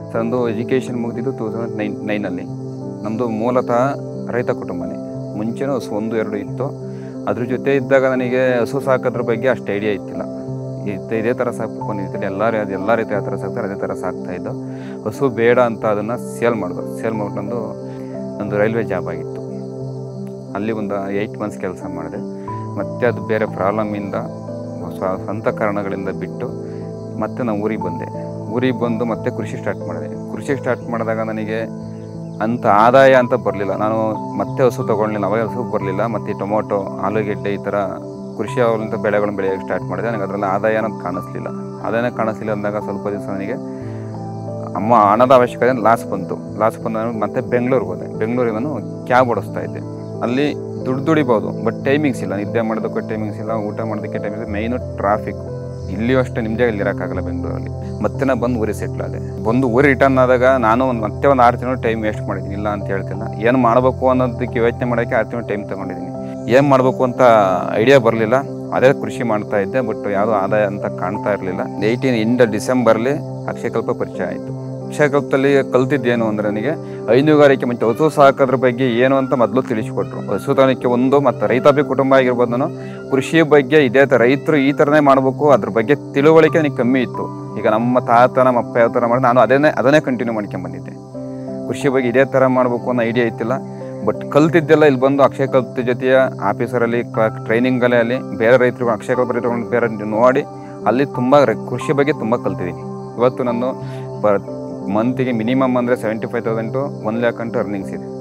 ನಂದು ಎಜುಕೇಷನ್ ಮುಗಿದಿದ್ದು two thousand nine ನೈನಲ್ಲಿ ನಮ್ಮದು ಮೂಲತಃ ರೈತ ಕುಟುಂಬನೇ ಮುಂಚೆನೂ ಹಸು ಒಂದು ಎರಡು ಇತ್ತು ಅದ್ರ ಜೊತೆ ಇದ್ದಾಗ ನನಗೆ ಹಸು ಸಾಕೋದ್ರ ಬಗ್ಗೆ ಅಷ್ಟು ಐಡಿಯಾ ಇತ್ತಿಲ್ಲ ಇದ್- ಇದೇ ಥರ ಸಾಕಬೇಕು ಅಂದಿದ್ದೀನಿ ಎಲ್ಲರೂ ಅದು ಎಲ್ಲ ರೀತಿ ಆ ಥರ ಸಾಕ್ತಾರೆ ಅದೇ ಥರ ಸಾಕ್ತಾ ಇದ್ದು ಹಸು ಬೇಡ ಅಂತ ಅದನ್ನು ಸೇಲ್ ಮಾಡಿದ್ರು ಸೇಲ್ ಮಾಡ್ಕೊಂಡು ನಂದು ರೈಲ್ವೆ ಜಾಬ್ ಆಗಿತ್ತು ಅಲ್ಲಿ ಒಂದು ಏಯ್ಟ್ ಮಂತ್ಸ್ ಕೆಲಸ ಮಾಡಿದೆ ಮತ್ತೆ ಅದು ಬೇರೆ ಪ್ರಾಬ್ಲಮ್ಮಿಂದ ಸ್ವ- ಸ್ವಂತ ಕಾರಣಗಳಿಂದ ಬಿಟ್ಟು ಮತ್ತೆ ನಾನು ಊರಿಗೆ ಬಂದೆ ಊರಿಗೆ ಬಂದು ಮತ್ತೆ ಕೃಷಿ ಸ್ಟಾರ್ಟ್ ಮಾಡಿದೆ ಕೃಷಿ ಸ್ಟಾರ್ಟ್ ಮಾಡಿದಾಗ ನನಗೆ ಅಂಥ ಆದಾಯ ಅಂತ ಬರಲಿಲ್ಲ ನಾನು ಮತ್ತೆ ಹಸು ತೊಗೊಳ್ಲಿಲ್ಲ ಅವಾಗ ಹಸು ಬರಲಿಲ್ಲ ಮತ್ತು ಟೊಮೊಟೊ ಆಲೂಗೆಡ್ಡೆ ಈ ಥರ ಕೃಷಿ ಅವರಿಂದ ಬೆಳೆಗಳನ್ನು ಬೆಳೆಯೋಕ್ಕೆ ಸ್ಟಾರ್ಟ್ ಮಾಡಿದೆ ನನಗೆ ಅದರಲ್ಲಿ ಆದಾಯ ಅನ್ನೋದು ಕಾಣಿಸ್ಲಿಲ್ಲ ಆದಾಯನ ಕಾಣಿಸ್ಲಿಲ್ಲ ಅಂದಾಗ ಸ್ವಲ್ಪ ದಿವಸ ನನಗೆ ಅಮ್ಮ ಹಣದ ಅವಶ್ಯಕತೆ ಲಾಸ್ ಬಂತು ಲಾಸ್ ಬಂದ ನಾನು ಮತ್ತೆ ಬೆಂಗಳೂರಿಗೆ ಹೋದೆ ಬೆಂಗಳೂರಿಗೆ ನಾನು ಕ್ಯಾಬ್ ಓಡಿಸ್ತಾ ಇದ್ದೆ ಅಲ್ಲಿ ದುಡ್ಡು ದುಡಿಬೋದು ಬಟ್ ಟೈಮಿಂಗ್ಸ್ ಇಲ್ಲ ನಿದ್ದೆ ಮಾಡೋದಕ್ಕೆ ಟೈಮಿಂಗ್ಸ್ ಇಲ್ಲ ಊಟ ಮಾಡೋದಕ್ಕೆ ಟೈಮಿಂಗ್ಸ್ ಮೇಯ್ನು ಟ್ರಾಫಿಕ್ ಇಲ್ಲಿಯೂ ಅಷ್ಟೇ ನಿಮ್ಮ ಜಾಗದಲ್ಲಿ ಇರೋಕ್ಕಾಗಲ್ಲ ಬೆಂಗಳೂರಲ್ಲಿ ಮತ್ತೆ ನಾನು ಬಂದು ಊರಿಗೆ ಸೆಟ್ಲ್ ಆದೆ ಬಂದು ಊರಿಗೆ ರಿಟರ್ನ್ ಆದಾಗ ನಾನು ಒಂದು ಮತ್ತೆ ಒಂದು ಆರು ತಿಂಗಳು ಟೈಮ್ ವೇಸ್ಟ್ ಮಾಡಿದ್ದೀನಿ ಇಲ್ಲ ಅಂತ ಹೇಳ್ತಿಲ್ಲ ಏನು ಮಾಡಬೇಕು ಅನ್ನೋದಕ್ಕೆ ಯೋಚನೆ ಮಾಡೋಕ್ಕೆ ಆರು ತಿಂಗಳು ಟೈಮ್ ತೊಗೊಂಡಿದ್ದೀನಿ ಏನು ಮಾಡಬೇಕು ಅಂತ ಐಡಿಯಾ ಬರಲಿಲ್ಲ ಅದೇ ಕೃಷಿ ಮಾಡ್ತಾ ಇದ್ದೆ ಬಟ್ ಯಾವುದೋ ಆದಾಯ ಅಂತ ಕಾಣ್ತಾ ಇರಲಿಲ್ಲ ಏಯ್ಟೀನ್ ಇಂದ ಡಿಸೆಂಬರ್ಲಿ ಅಕ್ಷಯಕಲ್ಪ ಪರಿಚಯ ಆಯಿತು ಅಕ್ಷಯಕಲ್ಪದಲ್ಲಿ ಕಲ್ತಿದ್ದೇನು ಅಂದರೆ ನನಗೆ ಹೈನುಗಾರಿಕೆ ಮತ್ತು ಹಸು ಸಾಕೋದ್ರ ಬಗ್ಗೆ ಏನು ಅಂತ ಮೊದಲು ತಿಳಿಸಿಕೊಟ್ರು ಹಸುತನಕ್ಕೆ ಒಂದು ಮತ್ತು ರೈತಾಪಿ ಕುಟುಂಬ ಆಗಿರ್ಬೋದು ನಾನು ಕೃಷಿ ಬಗ್ಗೆ ಇದೇ ಥರ ರೈತರು ಈ ಥರನೇ ಮಾಡಬೇಕು ಅದ್ರ ಬಗ್ಗೆ ತಿಳುವಳಿಕೆ ನನಗೆ ಕಮ್ಮಿ ಇತ್ತು ಈಗ ನಮ್ಮ ತಾತ ನಮ್ಮ ಅಪ್ಪ ಯಾವ ಥರ ಮಾಡಿ ನಾನು ಅದನ್ನೇ ಅದನ್ನೇ ಕಂಟಿನ್ಯೂ ಮಾಡ್ಕೊಂಡ್ ಬಂದಿದ್ದೆ ಕೃಷಿ ಬಗ್ಗೆ ಇದೇ ಥರ ಮಾಡಬೇಕು ಅನ್ನೋ ಐಡಿಯಾ ಇತ್ತಿಲ್ಲ ಬಟ್ ಕಲ್ತಿದ್ದೆಲ್ಲ ಇಲ್ಲಿ ಬಂದು ಅಕ್ಷಯ ಕಲ್ತ ಜೊತೆಯ ಆಫೀಸರಲ್ಲಿ ಟ್ರೈನಿಂಗಲ್ಲೇ ಅಲ್ಲಿ ಬೇರೆ ರೈತರು ಅಕ್ಷಯ ಕಲ್ಪ ರೈತರು ಬೇರೆ ನೋಡಿ ಅಲ್ಲಿ ತುಂಬ ರ- ಕೃಷಿ ಬಗ್ಗೆ ತುಂಬ ಕಲ್ತಿದ್ದೀನಿ ಇವತ್ತು ನಾನು ಪ ಮಂತಿಗೆ ಮಿನಿಮಮ್ ಅಂದರೆ seventy five thousand one lakh ಅಂತೂ ಅರ್ನಿಂಗ್ಸ್ ಇದೆ